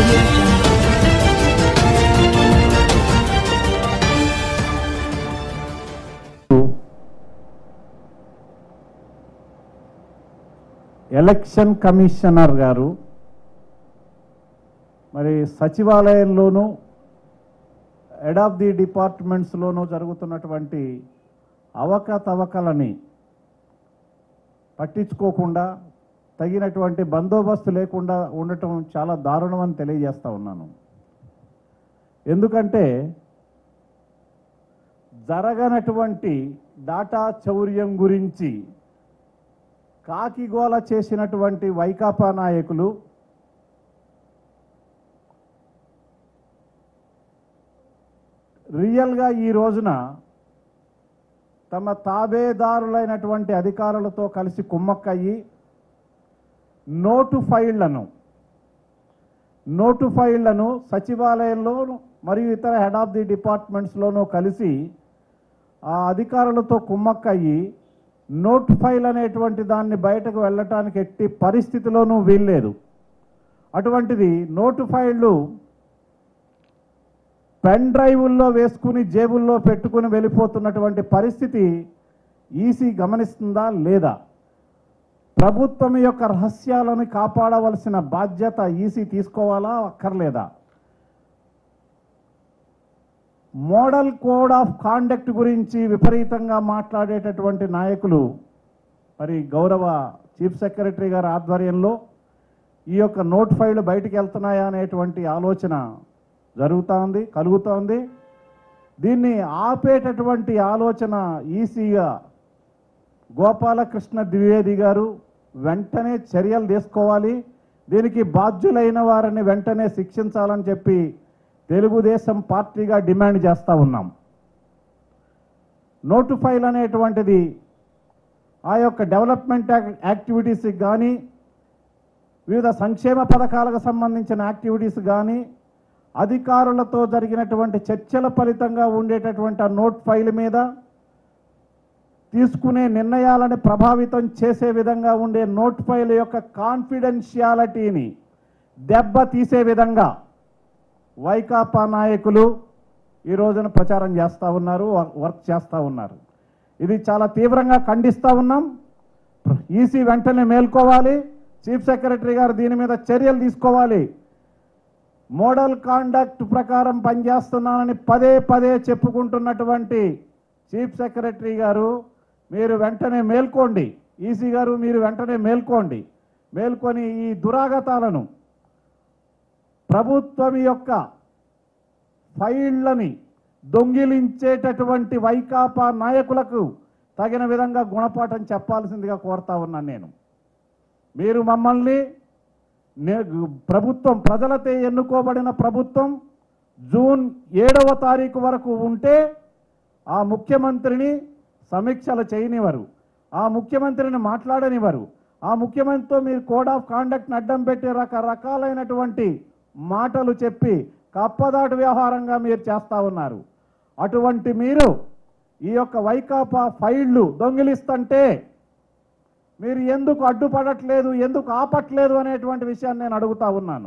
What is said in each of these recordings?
audio jungle. Election commissioner గారు మరి సచివాలయంలోనూ హెడ్ ఆఫ్ ది డిపార్ట్మెంట్స్లోనూ జరుగుతున్నటువంటి అవకతవకలని పట్టించుకోకుండా తగినటువంటి బందోబస్తు లేకుండా ఉండటం చాలా దారుణం అని తెలియజేస్తా ఉన్నాను ఎందుకంటే జరగనటువంటి డాటా చౌర్యం గురించి కాకిగోల చేసినటువంటి వైకాపా నాయకులు రియల్గా ఈ రోజున తమ తాబేదారులైనటువంటి అధికారులతో కలిసి కుమ్మక్కయ్యి నోటు ఫైళ్లను నోటు ఫైళ్లను సచివాలయంలో మరియు ఇతర హెడ్ ఆఫ్ ది డిపార్ట్మెంట్స్లోనూ కలిసి ఆ అధికారులతో కుమ్మక్కయ్యి నోట్ ఫైల్ అనేటువంటి దాన్ని బయటకు వెళ్ళటానికి ఎట్టి పరిస్థితిలోనూ వీల్లేదు అటువంటిది నోటు ఫైళ్ళు పెన్ డ్రైవుల్లో వేసుకుని జేబుల్లో పెట్టుకుని వెళ్ళిపోతున్నటువంటి పరిస్థితి ఈసీ గమనిస్తుందా లేదా ప్రభుత్వం యొక్క రహస్యాలను కాపాడవలసిన బాధ్యత ఈసీ తీసుకోవాలా అక్కర్లేదా మోడల్ కోడ్ ఆఫ్ కాండక్ట్ గురించి విపరీతంగా మాట్లాడేటటువంటి నాయకులు మరి గౌరవ చీఫ్ సెక్రటరీ గారి ఆధ్వర్యంలో ఈ యొక్క నోట్ ఫైళ్లు బయటికి వెళ్తున్నాయా అనేటువంటి ఆలోచన జరుగుతూ ఉంది కలుగుతూ ఉంది దీన్ని ఆపేటటువంటి ఆలోచన ఈసీగా గోపాలకృష్ణ ద్వివేది గారు వెంటనే చర్యలు తీసుకోవాలి దీనికి బాధ్యులైన వారిని వెంటనే శిక్షించాలని చెప్పి తెలుగుదేశం పార్టీగా డిమాండ్ చేస్తూ ఉన్నాం నోటు ఫైల్ అనేటువంటిది ఆ యొక్క డెవలప్మెంట్ యాక్- యాక్టివిటీస్కి కానీ వివిధ సంక్షేమ పథకాలకు సంబంధించిన యాక్టివిటీస్ కానీ అధికారులతో జరిగినటువంటి చర్చల ఫలితంగా ఉండేటటువంటి ఆ నోట్ ఫైల్ మీద తీసుకునే నిర్ణయాలను ప్రభావితం చేసే విధంగా ఉండే నోట్ ఫైల్ యొక్క కాన్ఫిడెన్షియాలిటీని దెబ్బ తీసే విధంగా వైకాపా నాయకులు ఈ రోజున ప్రచారం చేస్తూ ఉన్నారు వ- వర్క్ చేస్తూ ఉన్నారు ఇది చాలా తీవ్రంగా ఖండిస్తూ ఉన్నాం ఈసీ వెంటనే మేల్కోవాలి చీఫ్ సెక్రటరీ గారు దీని మీద చర్యలు తీసుకోవాలి మోడల్ కాండక్ట్ ప్రకారం పనిచేస్తున్నానని పదే పదే చెప్పుకుంటున్నటువంటి చీఫ్ సెక్రటరీ గారు మీరు వెంటనే మేల్కోండి ఈసీ గారు మీరు వెంటనే మేల్కోండి మేల్కొని ఈ దురాగతాలను ప్రభుత్వం యొక్క ఫైళ్లని దొంగిలించేటటువంటి వైకాపా నాయకులకు తగిన విధంగా గుణపాఠం చెప్పాల్సిందిగా కోరుతా ఉన్నాను నేను మీరు మమ్మల్ని నే- ప్రభుత్వం ప్రజలతో ఎన్నుకోబడిన ప్రభుత్వం జూన్ ఏడవ తారీఖు వరకు ఉంటే ఆ ముఖ్యమంత్రిని సమీక్షలు చేయనివ్వరు ఆ ముఖ్యమంత్రిని మాట్లాడనివ్వరు ఆ ముఖ్యమంత్రితో మీరు కోడ్ ఆఫ్ కాండక్ట్ని అడ్డం పెట్టి రకరకాలైనటువంటి మాటలు చెప్పి కప్పదాటు వ్యవహారంగా మీరు చేస్తా ఉన్నారు అటువంటి మీరు ఈ యొక్క వైకాపా ఫైళ్లు దొంగిలిస్తుంటే మీరు ఎందుకు అడ్డుపడట్లేదు ఎందుకు ఆపట్లేదు అనేటువంటి విషయాన్ని నేను అడుగుతా ఉన్నాను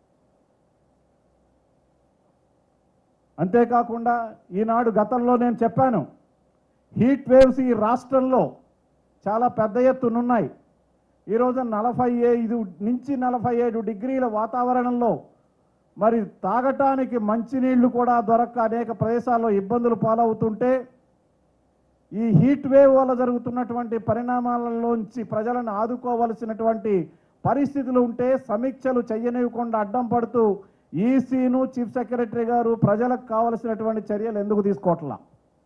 అంతేకాకుండా ఈనాడు గతంలో నేను చెప్పాను హీట్ వేవ్స్ ఈ రాష్ట్రంలో చాలా పెద్ద ఎత్తునున్నాయి ఈరోజు నలభై ఐదు నుంచి నలభై ఏడు డిగ్రీల వాతావరణంలో మరి తాగటానికి మంచినీళ్లు కూడా దొరక్క అనేక ప్రదేశాల్లో ఇబ్బందులు పాలవుతుంటే ఈ హీట్ వేవ్ వల్ల జరుగుతున్నటువంటి పరిణామాలలోంచి ప్రజలను ఆదుకోవలసినటువంటి పరిస్థితులు ఉంటే సమీక్షలు చెయ్యనివ్వకుండా అడ్డం పడుతూ ఈసీను చీఫ్ సెక్రటరీ గారు ప్రజలకు కావలసినటువంటి చర్యలు ఎందుకు తీసుకోవట్లా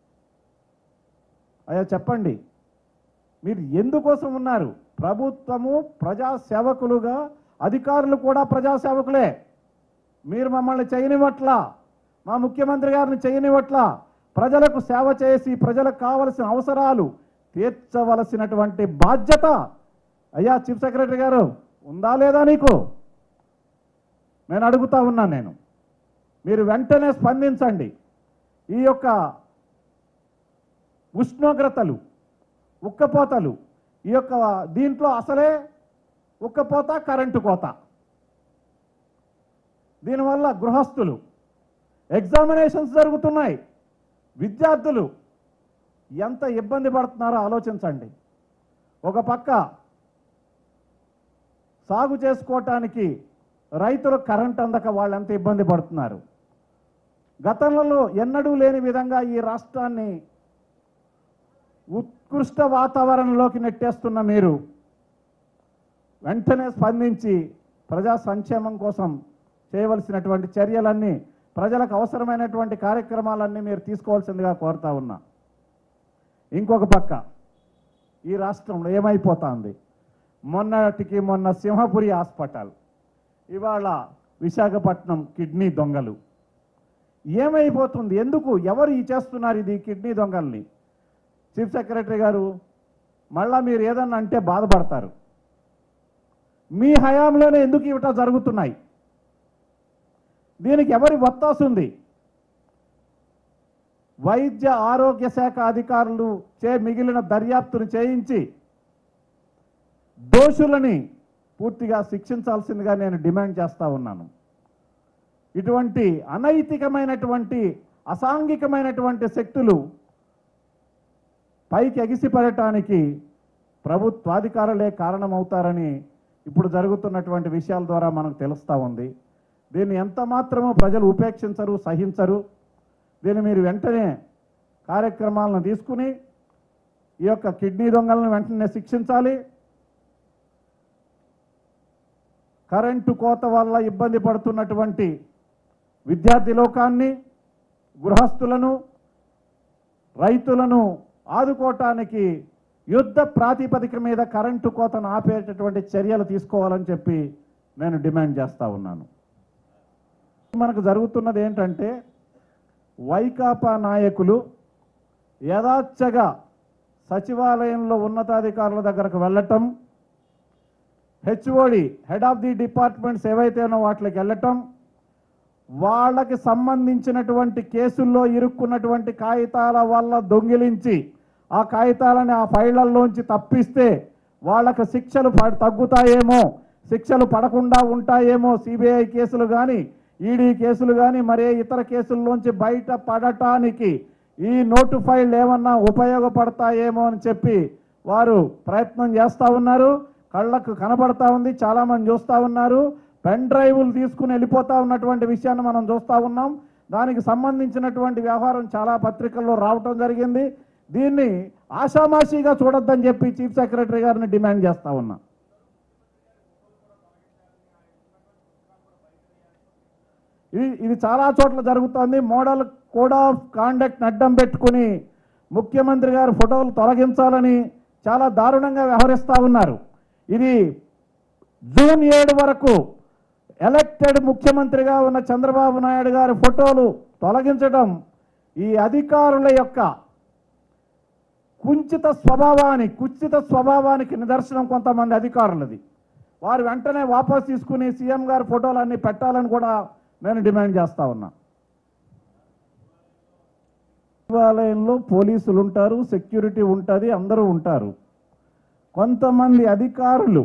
అయ్యా చెప్పండి మీరు ఎందుకోసం ఉన్నారు ప్రభుత్వము ప్రజా సేవకులుగా అధికారులు కూడా ప్రజా సేవకులే మీరు మమ్మల్ని చేయనివట్లా మా ముఖ్యమంత్రి గారిని చేయనివట్లా ప్రజలకు సేవ చేసి ప్రజలకు కావలసిన అవసరాలు తీర్చవలసినటువంటి బాధ్యత అయ్యా చీఫ్ సెక్రటరీ గారు ఉందా లేదా నీకు నేను అడుగుతా ఉన్నాను నేను మీరు వెంటనే స్పందించండి ఈ యొక్క ఉష్ణోగ్రతలు ఉక్కపోతలు ఈ యొక్క దీంట్లో అసలే ఉక్కపోత కరెంటు కోత దీనివల్ల గృహస్థులు ఎగ్జామినేషన్స్ జరుగుతున్నాయి విద్యార్థులు ఎంత ఇబ్బంది పడుతున్నారో ఆలోచించండి ఒక పక్క సాగు చేసుకోవటానికి రైతులు కరెంట్ అందక వాళ్ళు ఎంత ఇబ్బంది పడుతున్నారు గతంలో ఎన్నడూ లేని విధంగా ఈ రాష్ట్రాన్ని ఉత్కృష్ట వాతావరణంలోకి నెట్టేస్తున్న మీరు వెంటనే స్పందించి ప్రజా సంక్షేమం కోసం చేయవలసినటువంటి చర్యలన్నీ ప్రజలకు అవసరమైనటువంటి కార్యక్రమాలన్నీ మీరు తీసుకోవాల్సిందిగా కోరుతా ఉన్నా ఇంకొక పక్క ఈ రాష్ట్రంలో ఏమైపోతుంది మొన్నటికి మొన్న సింహపురి హాస్పిటల్ ఇవాళ విశాఖపట్నం కిడ్నీ దొంగలు ఏమైపోతుంది ఎందుకు ఎవరు ఈ చేస్తున్నారు ఇది కిడ్నీ దొంగల్ని చీఫ్ సెక్రటరీ గారు మళ్ళా మీరు ఏదన్నా అంటే బాధపడతారు మీ హయాంలోనే ఎందుకు ఇవిట జరుగుతున్నాయి దీనికి ఎవరి ఒత్తాసు ఉంది వైద్య ఆరోగ్య శాఖ అధికారులు చే మిగిలిన దర్యాప్తును చేయించి దోషులని పూర్తిగా శిక్షించాల్సిందిగా నేను డిమాండ్ చేస్తా ఉన్నాను ఇటువంటి అనైతికమైనటువంటి అసాంఘికమైనటువంటి శక్తులు పైకి ఎగిసిపడటానికి ప్రభుత్వాధికారులే కారణమవుతారని ఇప్పుడు జరుగుతున్నటువంటి విషయాల ద్వారా మనకు తెలుస్తూ ఉంది దీన్ని ఎంత మాత్రమూ ప్రజలు ఉపేక్షించరు సహించరు దీన్ని మీరు వెంటనే కార్యక్రమాలను తీసుకుని ఈ యొక్క కిడ్నీ దొంగలను వెంటనే శిక్షించాలి కరెంటు కోత వల్ల ఇబ్బంది పడుతున్నటువంటి విద్యార్థి లోకాన్ని గృహస్థులను రైతులను ఆదుకోవటానికి యుద్ధ ప్రాతిపదిక మీద కరెంటు కోతను ఆపేటటువంటి చర్యలు తీసుకోవాలని చెప్పి నేను డిమాండ్ చేస్తా ఉన్నాను మనకు జరుగుతున్నది ఏంటంటే వైకాపా నాయకులు యథాచ్చగా సచివాలయంలో ఉన్నతాధికారుల దగ్గరకు వెళ్ళటం HOD head of the departments ఏవైతేనో వాటికి వెళ్ళటం వాళ్ళకి సంబంధించినటువంటి కేసుల్లో ఇరుక్కున్నటువంటి కాగితాల వల్ల దొంగిలించి ఆ కాగితాలని ఆ ఫైళ్లలోంచి తప్పిస్తే వాళ్ళకు శిక్షలు ప- తగ్గుతాయేమో శిక్షలు పడకుండా ఉంటాయేమో సిబిఐ కేసులు కానీ ఈడీ కేసులు కానీ మరే ఇతర కేసుల్లోంచి బయట పడటానికి ఈ నోటు ఫైల్ ఏమన్నా ఉపయోగపడతాయేమో అని చెప్పి వారు ప్రయత్నం చేస్తూ ఉన్నారు కళ్ళకు కనబడతా ఉంది చాలామంది చూస్తూ ఉన్నారు పెన్ డ్రైవ్లు తీసుకుని వెళ్ళిపోతా ఉన్నటువంటి విషయాన్ని మనం చూస్తూ ఉన్నాం దానికి సంబంధించినటువంటి వ్యవహారం చాలా పత్రికల్లో రావటం జరిగింది దీన్ని ఆషామాషిగా చూడొద్దని చెప్పి చీఫ్ సెక్రటరీ గారిని డిమాండ్ చేస్తా ఉన్నా ఇది ఇది చాలా చోట్ల జరుగుతోంది మోడల్ కోడ్ ఆఫ్ కాండక్ట్ అడ్డం పెట్టుకుని ముఖ్యమంత్రి గారు ఫోటోలు తొలగించాలని చాలా దారుణంగా వ్యవహరిస్తూ ఉన్నారు ఇది జూన్ ఏడు వరకు ఎలక్టెడ్ ముఖ్యమంత్రిగా ఉన్న చంద్రబాబు నాయుడు గారి ఫోటోలు తొలగించడం ఈ అధికారుల యొక్క కుంచిత స్వభావానికి కుచిత స్వభావానికి నిదర్శనం కొంతమంది అధికారులది వారు వెంటనే వాపస్ తీసుకుని సీఎం గారి ఫోటోలు అన్ని పెట్టాలని కూడా నేను డిమాండ్ చేస్తా ఉన్నా సచివాలయంలో పోలీసులు ఉంటారు సెక్యూరిటీ ఉంటుంది అందరూ ఉంటారు కొంతమంది అధికారులు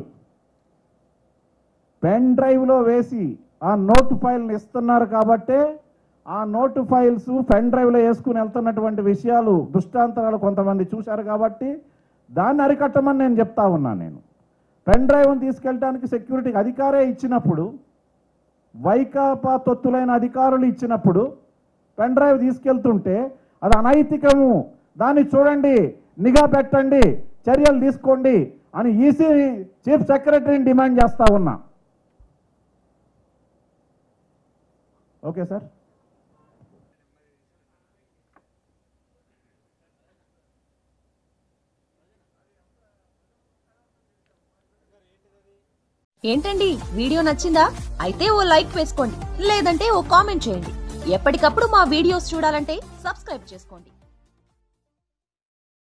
పెన్ డ్రైవ్లో వేసి ఆ నోటు ఫైల్ని ఇస్తున్నారు కాబట్టే ఆ నోటు ఫైల్స్ పెన్ డ్రైవ్లో వేసుకుని వెళ్తున్నటువంటి విషయాలు దృష్టాంతరాలు కొంతమంది చూశారు కాబట్టి దాన్ని అరికట్టమని నేను చెప్తా ఉన్నాను నేను పెన్ డ్రైవ్ని తీసుకెళ్ళడానికి సెక్యూరిటీకి అధికారే ఇచ్చినప్పుడు వైకాపా తొత్తులైన అధికారులు ఇచ్చినప్పుడు పెన్ డ్రైవ్ తీసుకెళ్తుంటే అది అనైతికము దాన్ని చూడండి నిఘా పెట్టండి చర్యలు తీసుకోండి అని ఈసీ చీఫ్ సెక్రటరీని డిమాండ్ చేస్తా ఉన్నా ఓకే సార్ ఏంటండి వీడియో నచ్చిందా అయితే ఓ లైక్ వేసుకోండి లేదంటే ఓ కామెంట్ చేయండి ఎప్పటికప్పుడు మా వీడియోస్ చూడాలంటే సబ్స్క్రైబ్ చేసుకోండి